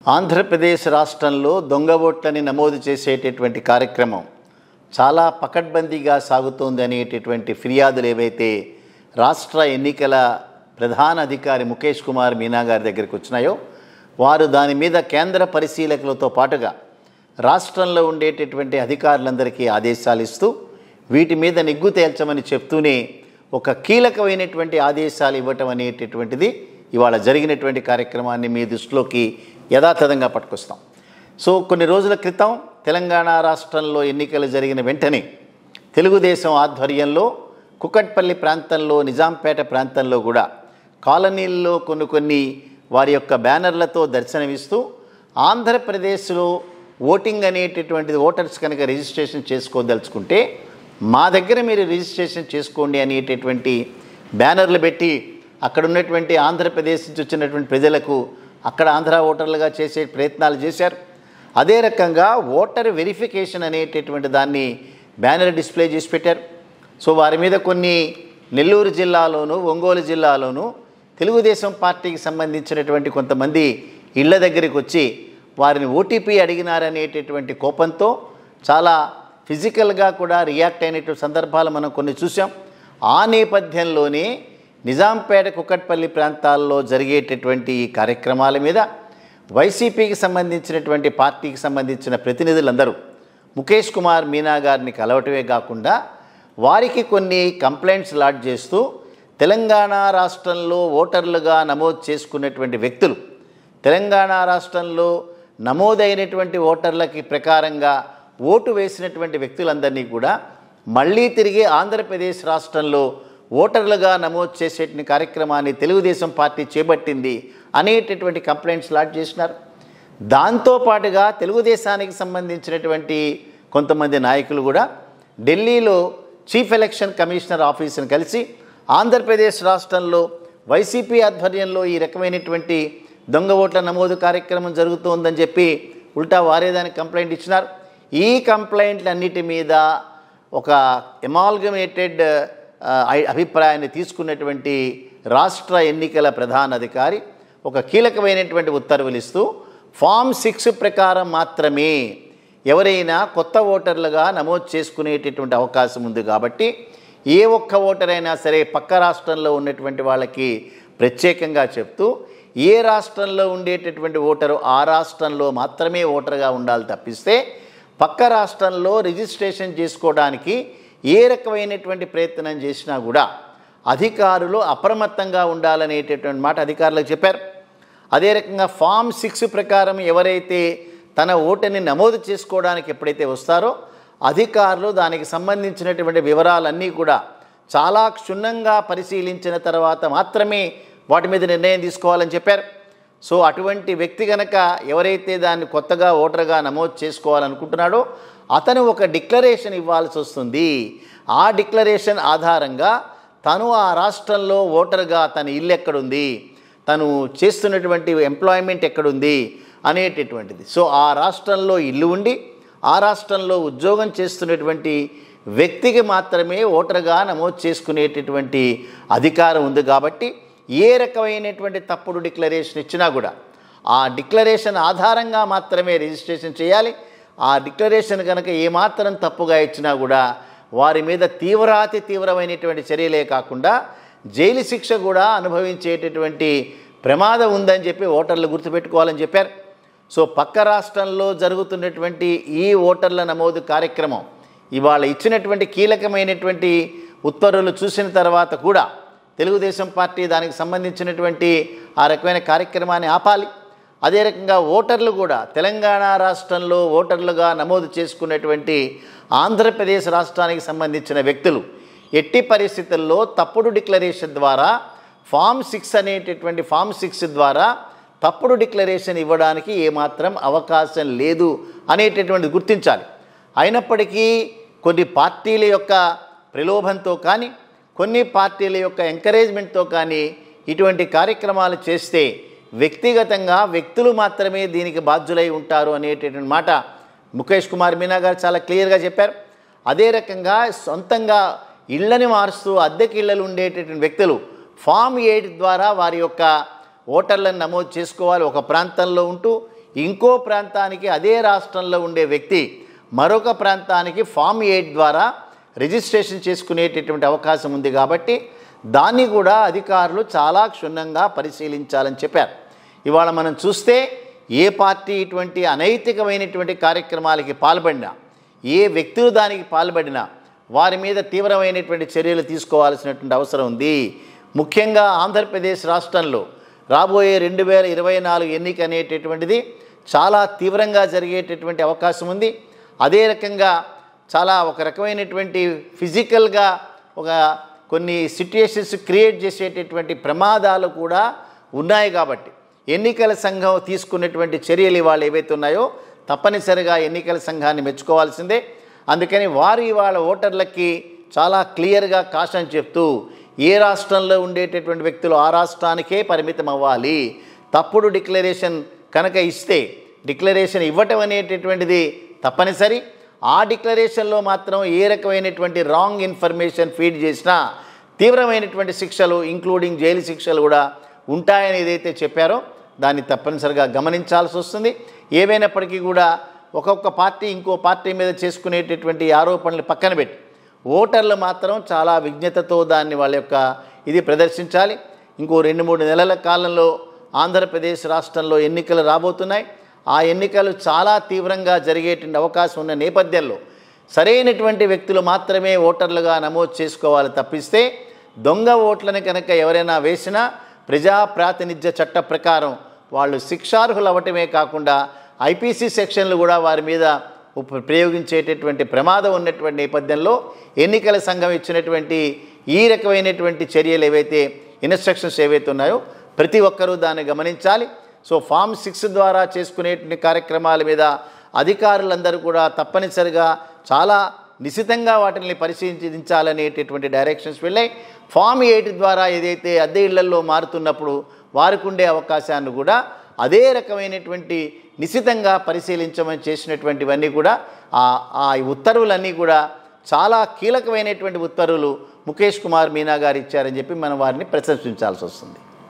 ఆంధ్రప్రదేశ్ రాష్ట్రంలో దొంగ ఓట్లని నమోదు చేసేటటువంటి కార్యక్రమం చాలా పకడ్బందీగా సాగుతోంది అనేటటువంటి ఫిర్యాదులు ఏవైతే రాష్ట్ర ఎన్నికల ప్రధాన అధికారి ముఖేష్ కుమార్ మీనా గారి దగ్గరికి వచ్చినాయో వారు దాని మీద కేంద్ర పరిశీలకులతో పాటుగా రాష్ట్రంలో ఉండేటటువంటి అధికారులందరికీ ఆదేశాలు ఇస్తూ వీటి మీద నిగ్గు తేల్చమని చెప్తూనే ఒక కీలకమైనటువంటి ఆదేశాలు ఇవ్వటం అనేటటువంటిది ఇవాళ జరిగినటువంటి కార్యక్రమాన్ని మీ దృష్టిలోకి యథాతథంగా పట్టుకొస్తాం సో కొన్ని రోజుల క్రితం తెలంగాణ రాష్ట్రంలో ఎన్నికలు జరిగిన వెంటనే తెలుగుదేశం ఆధ్వర్యంలో కుకట్పల్లి ప్రాంతంలో నిజాంపేట ప్రాంతంలో కూడా కాలనీల్లో కొన్ని కొన్ని వారి యొక్క బ్యానర్లతో దర్శనమిస్తూ ఆంధ్రప్రదేశ్లో ఓటింగ్ అనేటటువంటిది ఓటర్స్ కనుక రిజిస్ట్రేషన్ చేసుకోదలుచుకుంటే మా దగ్గర మీరు రిజిస్ట్రేషన్ చేసుకోండి అనేటటువంటి బ్యానర్లు పెట్టి అక్కడ ఉన్నటువంటి ఆంధ్రప్రదేశ్ నుంచి వచ్చినటువంటి ప్రజలకు అక్కడ ఆంధ్ర ఓటర్లుగా చేసే ప్రయత్నాలు చేశారు అదే రకంగా ఓటర్ వెరిఫికేషన్ అనేటటువంటి దాన్ని బ్యానర్ డిస్ప్లే చేసి పెట్టారు సో వారి మీద కొన్ని నెల్లూరు జిల్లాలోను ఒంగోలు జిల్లాలోను తెలుగుదేశం పార్టీకి సంబంధించినటువంటి కొంతమంది ఇళ్ల దగ్గరికి వచ్చి వారిని ఓటీపీ అడిగినారనేటటువంటి కోపంతో చాలా ఫిజికల్గా కూడా రియాక్ట్ అయినటువంటి సందర్భాలు మనం కొన్ని చూసాం ఆ నేపథ్యంలోనే నిజాంపేట కుక్కట్పల్లి ప్రాంతాల్లో జరిగేటటువంటి ఈ కార్యక్రమాల మీద వైసీపీకి సంబంధించినటువంటి పార్టీకి సంబంధించిన ప్రతినిధులందరూ ముఖేష్ కుమార్ మీనా గారిని కలవటమే కాకుండా వారికి కొన్ని కంప్లైంట్స్ లాడ్ చేస్తూ తెలంగాణ రాష్ట్రంలో ఓటర్లుగా నమోదు చేసుకున్నటువంటి వ్యక్తులు తెలంగాణ రాష్ట్రంలో నమోదైనటువంటి ఓటర్లకి ప్రకారంగా ఓటు వేసినటువంటి వ్యక్తులందరినీ కూడా మళ్ళీ తిరిగి ఆంధ్రప్రదేశ్ రాష్ట్రంలో ఓటర్లుగా నమోదు చేసేటువంటి కార్యక్రమాన్ని తెలుగుదేశం పార్టీ చేపట్టింది అనేటటువంటి కంప్లైంట్స్ లాడ్ చేసినారు దాంతోపాటుగా తెలుగుదేశానికి సంబంధించినటువంటి కొంతమంది నాయకులు కూడా ఢిల్లీలో చీఫ్ ఎలక్షన్ కమిషనర్ ఆఫీసును కలిసి ఆంధ్రప్రదేశ్ రాష్ట్రంలో వైసీపీ ఆధ్వర్యంలో ఈ రకమైనటువంటి దొంగ ఓట్ల నమోదు కార్యక్రమం జరుగుతోందని చెప్పి ఉల్టా వారేదానికి కంప్లైంట్ ఇచ్చినారు ఈ కంప్లైంట్లన్నిటి మీద ఒక ఎమాల్గమేటెడ్ అభిప్రాయాన్ని తీసుకున్నటువంటి రాష్ట్ర ఎన్నికల ప్రధాన అధికారి ఒక కీలకమైనటువంటి ఉత్తర్వులు ఇస్తూ ఫామ్ సిక్స్ ప్రకారం మాత్రమే ఎవరైనా కొత్త ఓటర్లుగా నమోదు చేసుకునేటటువంటి అవకాశం ఉంది కాబట్టి ఏ ఒక్క ఓటర్ అయినా సరే పక్క రాష్ట్రంలో ఉన్నటువంటి వాళ్ళకి ప్రత్యేకంగా చెప్తూ ఏ రాష్ట్రంలో ఉండేటటువంటి ఓటరు ఆ రాష్ట్రంలో మాత్రమే ఓటర్గా ఉండాలి తప్పిస్తే పక్క రాష్ట్రంలో రిజిస్ట్రేషన్ చేసుకోవడానికి ఏ రకమైనటువంటి ప్రయత్నం చేసినా కూడా అధికారులు అప్రమత్తంగా ఉండాలనేటటువంటి మాట అధికారులకు చెప్పారు అదే రకంగా ఫామ్ సిక్స్ ప్రకారం ఎవరైతే తన ఓటుని నమోదు చేసుకోవడానికి ఎప్పుడైతే వస్తారో అధికారులు దానికి సంబంధించినటువంటి వివరాలన్నీ కూడా చాలా క్షుణ్ణంగా పరిశీలించిన తర్వాత మాత్రమే వాటి మీద నిర్ణయం తీసుకోవాలని చెప్పారు సో అటువంటి వ్యక్తి కనుక ఎవరైతే దాన్ని కొత్తగా ఓటర్గా నమోదు చేసుకోవాలనుకుంటున్నాడో అతను ఒక డిక్లరేషన్ ఇవ్వాల్సి వస్తుంది ఆ డిక్లరేషన్ ఆధారంగా తను ఆ రాష్ట్రంలో ఓటర్గా తన ఇల్లు ఎక్కడుంది తను చేస్తున్నటువంటి ఎంప్లాయ్మెంట్ ఎక్కడుంది అనేటటువంటిది సో ఆ రాష్ట్రంలో ఇల్లు ఉండి ఆ రాష్ట్రంలో ఉద్యోగం చేస్తున్నటువంటి వ్యక్తికి మాత్రమే ఓటర్గా నమోదు చేసుకునేటటువంటి అధికారం ఉంది కాబట్టి ఏ రకమైనటువంటి తప్పుడు డిక్లరేషన్ ఇచ్చినా కూడా ఆ డిక్లరేషన్ ఆధారంగా మాత్రమే రిజిస్ట్రేషన్ చేయాలి ఆ డిక్లరేషన్ కనుక ఏమాత్రం తప్పుగా ఇచ్చినా కూడా వారి మీద తీవ్రాతి తీవ్రమైనటువంటి చర్యలే కాకుండా జైలు శిక్ష కూడా అనుభవించేటటువంటి ప్రమాదం ఉందని చెప్పి ఓటర్లు గుర్తుపెట్టుకోవాలని చెప్పారు సో పక్క రాష్ట్రంలో జరుగుతున్నటువంటి ఈ ఓటర్ల నమోదు కార్యక్రమం ఇవాళ ఇచ్చినటువంటి కీలకమైనటువంటి ఉత్తర్వులు చూసిన తర్వాత కూడా తెలుగుదేశం పార్టీ దానికి సంబంధించినటువంటి ఆ రకమైన కార్యక్రమాన్ని ఆపాలి అదే రకంగా ఓటర్లు కూడా తెలంగాణ రాష్ట్రంలో ఓటర్లుగా నమోదు చేసుకున్నటువంటి ఆంధ్రప్రదేశ్ రాష్ట్రానికి సంబంధించిన వ్యక్తులు ఎట్టి పరిస్థితుల్లో తప్పుడు డిక్లరేషన్ ద్వారా ఫామ్ సిక్స్ అనేటటువంటి ఫామ్ సిక్స్ ద్వారా తప్పుడు డిక్లరేషన్ ఇవ్వడానికి ఏమాత్రం అవకాశం లేదు అనేటటువంటిది గుర్తించాలి అయినప్పటికీ కొన్ని పార్టీల యొక్క ప్రలోభంతో కానీ కొన్ని పార్టీల యొక్క ఎంకరేజ్మెంట్తో కానీ ఇటువంటి కార్యక్రమాలు చేస్తే వ్యక్తిగతంగా వ్యక్తులు మాత్రమే దీనికి బాధ్యులై ఉంటారు అనేటటువంటి మాట ముఖేష్ కుమార్ మీనా గారు చాలా క్లియర్గా చెప్పారు అదే రకంగా సొంతంగా ఇళ్ళని మారుస్తూ అద్దెకి ఇళ్ళలు ఉండేటటువంటి వ్యక్తులు ఫామ్ ఎయిట్ ద్వారా వారి యొక్క ఓటర్లను నమోదు చేసుకోవాలి ఒక ప్రాంతంలో ఉంటూ ఇంకో ప్రాంతానికి అదే రాష్ట్రంలో ఉండే వ్యక్తి మరొక ప్రాంతానికి ఫామ్ ఎయిట్ ద్వారా రిజిస్ట్రేషన్ చేసుకునేటటువంటి అవకాశం ఉంది కాబట్టి దాన్ని కూడా అధికారులు చాలా క్షుణ్ణంగా పరిశీలించాలని చెప్పారు ఇవాళ మనం చూస్తే ఏ పార్టీ ఇటువంటి అనైతికమైనటువంటి కార్యక్రమాలకి పాల్పడినా ఏ వ్యక్తులు దానికి పాల్పడినా వారి మీద తీవ్రమైనటువంటి చర్యలు తీసుకోవాల్సినటువంటి అవసరం ఉంది ముఖ్యంగా ఆంధ్రప్రదేశ్ రాష్ట్రంలో రాబోయే రెండు వేల ఇరవై నాలుగు ఎన్నిక అనేటటువంటిది చాలా తీవ్రంగా జరిగేటటువంటి అవకాశం ఉంది అదే రకంగా చాలా ఒక రకమైనటువంటి ఫిజికల్గా ఒక కొన్ని సిట్యుయేషన్స్ క్రియేట్ చేసేటటువంటి ప్రమాదాలు కూడా ఉన్నాయి కాబట్టి ఎన్నికల సంఘం తీసుకున్నటువంటి చర్యలు ఇవాళ ఏవైతే ఉన్నాయో తప్పనిసరిగా ఎన్నికల సంఘాన్ని మెచ్చుకోవాల్సిందే అందుకని వారు ఇవాళ ఓటర్లకి చాలా క్లియర్గా కాషన్ చెప్తూ ఏ రాష్ట్రంలో ఉండేటటువంటి వ్యక్తులు ఆ రాష్ట్రానికే పరిమితం అవ్వాలి తప్పుడు డిక్లరేషన్ కనుక ఇస్తే డిక్లరేషన్ ఇవ్వటం అనేటటువంటిది తప్పనిసరి ఆ డిక్లరేషన్లో మాత్రం ఏ రకమైనటువంటి రాంగ్ ఇన్ఫర్మేషన్ ఫీడ్ చేసినా తీవ్రమైనటువంటి శిక్షలు ఇంక్లూడింగ్ జైలు శిక్షలు కూడా ఉంటాయని ఏదైతే చెప్పారో దాన్ని తప్పనిసరిగా గమనించాల్సి వస్తుంది ఏవైనప్పటికీ కూడా ఒక్కొక్క పార్టీ ఇంకో పార్టీ మీద చేసుకునేటటువంటి ఆరోపణలు పక్కన పెట్టి ఓటర్లు మాత్రం చాలా విజ్ఞతతో దాన్ని వాళ్ళ యొక్క ఇది ప్రదర్శించాలి ఇంకో రెండు మూడు నెలల కాలంలో ఆంధ్రప్రదేశ్ రాష్ట్రంలో ఎన్నికలు రాబోతున్నాయి ఆ ఎన్నికలు చాలా తీవ్రంగా జరిగేటువంటి అవకాశం ఉన్న నేపథ్యంలో సరైనటువంటి వ్యక్తులు మాత్రమే ఓటర్లుగా నమోదు చేసుకోవాలి తప్పిస్తే దొంగ ఓట్లను కనుక ఎవరైనా వేసినా ప్రజా ప్రాతినిధ్య చట్ట ప్రకారం వాళ్ళు శిక్షార్హులు అవ్వటమే కాకుండా ఐపీసీ సెక్షన్లు కూడా వారి మీద ఉప- ప్రయోగించేటటువంటి ప్రమాదం ఉన్నటువంటి నేపథ్యంలో ఎన్నికల సంఘం ఇచ్చినటువంటి ఈ రకమైనటువంటి చర్యలు ఏవైతే ఇన్స్ట్రక్షన్స్ ఏవైతే ఉన్నాయో ప్రతి ఒక్కరూ దాన్ని గమనించాలి సో ఫామ్ సిక్స్ ద్వారా చేసుకునేటువంటి కార్యక్రమాల మీద అధికారులందరూ కూడా తప్పనిసరిగా చాలా నిశితంగా వాటిని పరిశీలించాలనేటటువంటి డైరెక్షన్స్ వెళ్ళాయి ఫామ్ ఎయిట్ ద్వారా ఏదైతే అద్దె ఇళ్లలో మారుతున్నప్పుడు వారికి ఉండే అవకాశాన్ని కూడా అదే రకమైనటువంటి నిశితంగా పరిశీలించమని చేసినటువంటివన్నీ కూడా ఆ ఆ ఉత్తర్వులన్నీ కూడా చాలా కీలకమైనటువంటి ఉత్తర్వులు ముఖేష్ కుమార్ మీనా గారు ఇచ్చారని చెప్పి మనం వారిని ప్రశంసించాల్సి వస్తుంది